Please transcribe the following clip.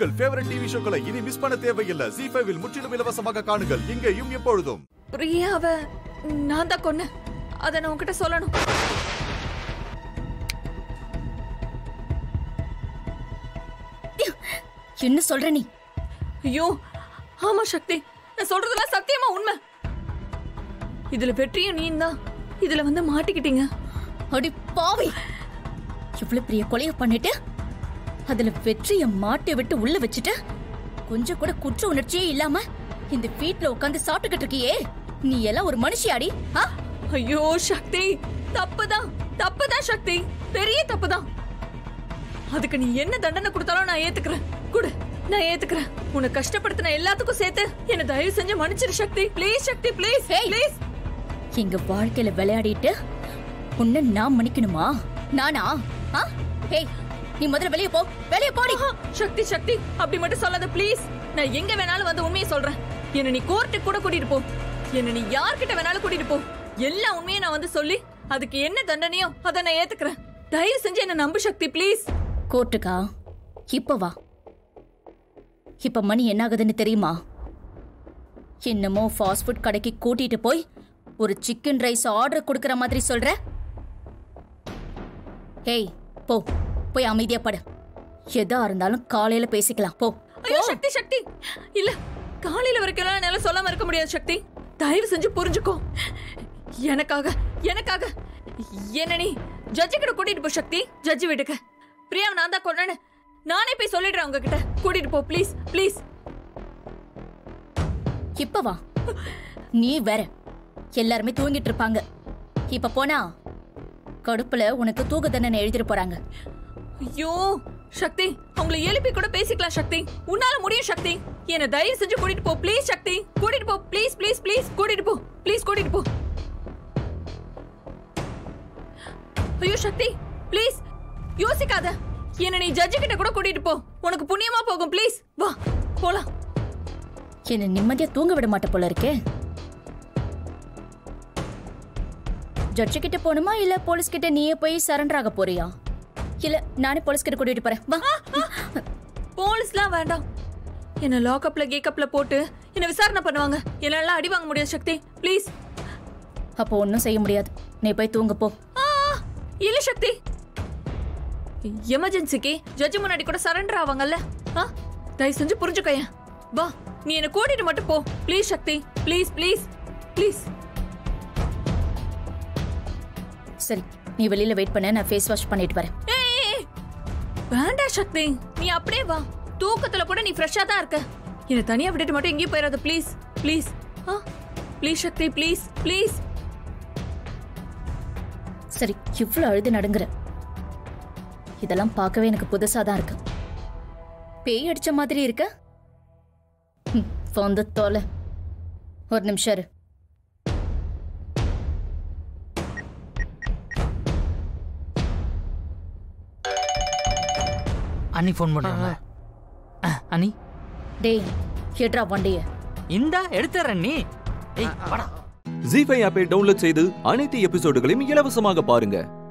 உங்கள் favourite TV ஷோக்களை இனி miss பண்ண தேவையில்லை ஜி ஃபைவில் முற்றிலும் இலவசமாக காணுங்கள் இங்கேயும் எப்பொழுதும் பிரியாவ நான் தான் கொன்னேன் அதை நான் உன்கிட்ட சொல்லணும் என்ன சொல்ற நீ ஐயோ ஆமா சக்தி நான் சொல்றதெல்லாம் சத்தியமா உண்மை இதுல வெற்றியும் நீ தான் இதுல வந்து மாட்டிக்கிட்டீங்க அடி பாவி இவ்வளவு பெரிய கொலைய பண்ணிட்டு அதுல வெற்றிய மாட்டி விட்டு உள்ள வச்சுட்டு கொஞ்சம் கூட குற்ற உணர்ச்சியே இல்லாம இந்த வீட்ல உட்கார்ந்து சாப்பிட்டுக்கிட்டு இருக்கியே நீ எல்லாம் ஒரு மனுஷியாடி ஆ? ஐயோ சக்தி தப்புதான் தப்புதான் சக்தி பெரிய தப்புதான் அதுக்கு நீ என்ன தண்டனை கொடுத்தாலும் நான் ஏத்துக்கிறேன் குடு நான் ஏத்துக்கிறேன் உன்னை கஷ்டப்படுத்தின எல்லாத்துக்கும் சேர்த்து என்ன தயவு செஞ்சு மன்னிச்சிரு Shakti please Shakti please please எங்க வாழ்க்கையில விளையாடிட்டு உன்னை நான் மன்னிக்கணுமா நானா ஆ? ஹேய் நீ முதல்ல வெளிய போ வெளிய போடி ஆஹா, சக்தி சக்தி அப்படி மட்டும் சொல்லாத ப்ளீஸ் நான் எங்க வேணாலும் வந்து உண்மையை சொல்றேன் என்ன நீ கோர்ட்டுக்கு கூட கூட்டிட்டு போ என்ன நீ யார்கிட்ட வேணாலும் கூட்டிட்டு போ எல்லா உண்மையும் நான் வந்து சொல்லி அதுக்கு என்ன தண்டனையோ அதை நான் ஏத்துக்கிறேன் தயவு செஞ்சு என்ன நம்பு சக்தி ப்ளீஸ் கோர்ட்டுக்கா இப்ப வா இப்ப மணி என்ன ஆகுதுன்னு தெரியுமா என்னமோ ஃபாஸ்ட் ஃபுட் கடைக்கு கூட்டிட்டு போய் ஒரு சிக்கன் ரைஸ் ஆர்டர் கொடுக்கற மாதிரி சொல்ற ஏய் போ போய் அமைதியா படு எதா இருந்தாலும் காலையில பேசிக்கலாம் போ ஐயோ சக்தி சக்தி இல்ல காலையில வரைக்கும் எல்லாம் என்னால சொல்லாம இருக்க முடியாது சக்தி தயவு செஞ்சு புரிஞ்சுக்கோ எனக்காக எனக்காக என்ன நீ ஜட்ஜி கிட்ட கூட்டிட்டு போ சக்தி ஜட்ஜி வீட்டுக்கு பிரியாவை நான் தான் கொண்டேன்னு நானே போய் சொல்லிடுறேன் உங்ககிட்ட கூட்டிட்டு போ ப்ளீஸ் ப்ளீஸ் இப்ப வா நீ வேற எல்லாருமே தூங்கிட்டு இருப்பாங்க இப்ப போனா கடுப்புல உனக்கு தூக்க தண்டனை எழுதிட்டு போறாங்க ஐயோ சக்தி அவங்கள எழுப்பி கூட பேசிக்கலாம் சக்தி உன்னால முடியும் சக்தி என்ன தயவு செஞ்சு கூட்டிட்டு போ ப்ளீஸ் சக்தி கூட்டிட்டு போ ப்ளீஸ் ப்ளீஸ் ப்ளீஸ் கூட்டிட்டு போ ப்ளீஸ் கூட்டிட்டு போ ஐயோ சக்தி ப்ளீஸ் யோசிக்காத என்ன நீ ஜட்ஜி கிட்ட கூட கூட்டிட்டு போ உனக்கு புண்ணியமா போகும் ப்ளீஸ் வா போலாம் என்ன நிம்மதியா தூங்க விட மாட்ட போல இருக்கே ஜட்ஜு கிட்ட போகணுமா இல்ல போலீஸ் கிட்ட நீயே போய் சரண்டர் ஆக போறியா இல்ல நானே போலீஸ் கிட்ட கூட்டிட்டு போறேன் வா போலீஸ்லாம் வேண்டாம் என்ன லாக்அப்ல கேக்கப்ல போட்டு என்ன விசாரணை பண்ணுவாங்க என்னால அடி வாங்க முடியாது சக்தி ப்ளீஸ் அப்போ ஒன்னும் செய்ய முடியாது நீ போய் தூங்க போ ஆ, இல்ல சக்தி எமர்ஜென்சிக்கு ஜட்ஜி முன்னாடி கூட சரண்டர் ஆவாங்கல்ல ஆ தயவு செஞ்சு புரிஞ்சுக்கோயேன் வா நீ என்ன கூட்டிட்டு மட்டும் போ please Shakti please please please சரி நீ வெளியில வெயிட் பண்ண நான் ஃபேஸ் வாஷ் பண்ணிட்டு வரேன் ஏய் வேண்டாம் சக்தி நீ அப்படியே வா தூக்கத்துல கூட நீ ஃப்ரெஷ்ஷா தான் இருக்க என்ன தனியா விட்டுட்டு மட்டும் எங்கேயும் போயிடாத ப்ளீஸ் ப்ளீஸ் ஆ ப்ளீஸ் சக்தி ப்ளீஸ் ப்ளீஸ் சரி இவ்வளவு அழுது நடுங்குற இதெல்லாம் பார்க்கவே எனக்கு புதுசா தான் இருக்கு பேய் அடிச்ச மாதிரி இருக்க ம், வந்து தோலை ஒரு நிமிஷம் இரு அண்ணி ஃபோன் பண்றாங்க அஹ், அண்ணி டேய் எட்ரா வண்டிய இந்தா எடுத்துறேன் நீ ஏய் வாடா ஜி ஃபைவ் ஆப்பை டவுன்லோட் செய்து அனைத்து எபிசோடுகளையும் இலவசமாக பாருங்க